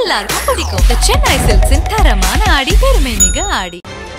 எல்லாருக்கும் பிடிக்கும் The சென்னை சில்க்ஸின் தரமான ஆடி பெருமை மிக ஆடி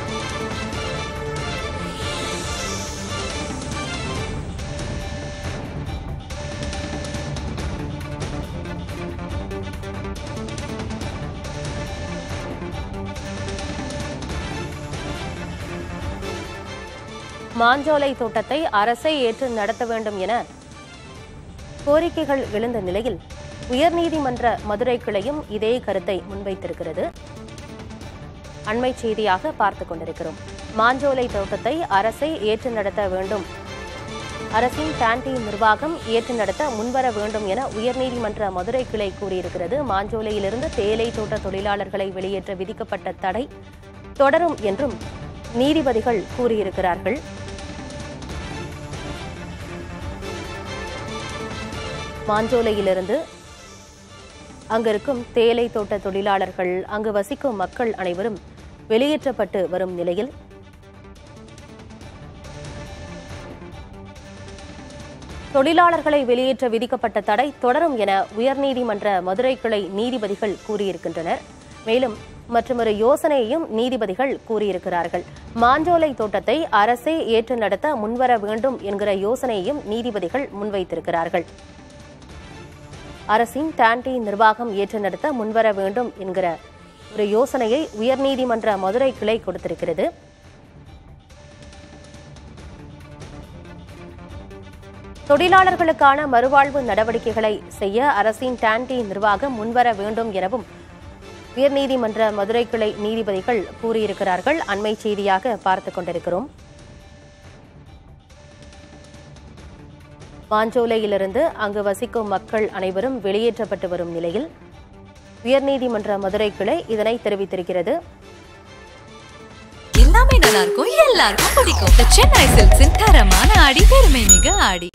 மாஞ்சோலை தோட்டத்தை அரசே ஏற்று நடத்த வேண்டும் என கோரிக்கைகள் எழுந்த நிலையில் உயர்நீதிமன்ற மதுரை கிளையும் இதே கருத்தை முன்வைத்திருக்கிறது அண்மை செய்தியாக பார்த்துக் கொண்டிருக்கிறோம் மாஞ்சோலை தோட்டத்தை அரசே ஏற்று நடத்த வேண்டும் அரசின் கேண்டீன் நிர்வாகம் ஏற்று நடத்த முன்வர வேண்டும் என உயர்நீதிமன்ற மதுரை கிளை கூறியிருக்கிறது மாஞ்சோலையிலிருந்து தேயிலை தோட்ட தொழிலாளர்களை வெளியேற்ற விதிக்கப்பட்ட தடை தொடரும் என்றும் நீதிபதிகள் கூறியிருக்கிறார்கள் மாஞ்சோலையிலிருந்து அங்கிருக்கும் தேயிலை தோட்ட தொழிலாளர்கள் அங்கு வசிக்கும் மக்கள் அனைவரும் வெளியேற்றப்பட்டு வரும் நிலையில் தொழிலாளர்களை வெளியேற்ற விதிக்கப்பட்ட தடை தொடரும் என உயர்நீதிமன்ற மதுரை கிளை நீதிபதிகள் கூறியிருக்கின்றனர் மேலும் மற்றொரு யோசனையையும் நீதிபதிகள் கூறியிருக்கிறார்கள் மாஞ்சோலை தோட்டத்தை அரசே ஏற்று நடத்த முன்வர வேண்டும் என்கிற யோசனையையும் நீதிபதிகள் முன்வைத்திருக்கிறார்கள் அரசின் டான்டி நிர்வாகம் ஏற்று நடத்த முன்வர வேண்டும் என்கிற ஒரு யோசனையை உயர்நீதிமன்ற மதுரை கிளை கொடுத்திருக்கிறது தொழிலாளர்களுக்கான மறுவாழ்வு நடவடிக்கைகளை செய்ய அரசின் டான்டி நிர்வாகம் முன்வர வேண்டும் எனவும் உயர்நீதிமன்ற மதுரை கிளை நீதிபதிகள் கூறியிருக்கிறார்கள் அண்மை செய்தியாக பார்த்துக் கொண்டிருக்கிறோம் மாஞ்சோலையிலிருந்து அங்கு வசிக்கும் மக்கள் அனைவரும் வெளியேற்றப்பட்டு வரும் நிலையில் உயர்நீதிமன்ற மதுரை கிளை இதனை தெரிவித்திருக்கிறது எல்லாமே நல்லா இருக்கும் எல்லாருக்கும் பிடிக்கும் The சென்னை சில்க்ஸின் தரமான ஆடி பெருமை மிக ஆடி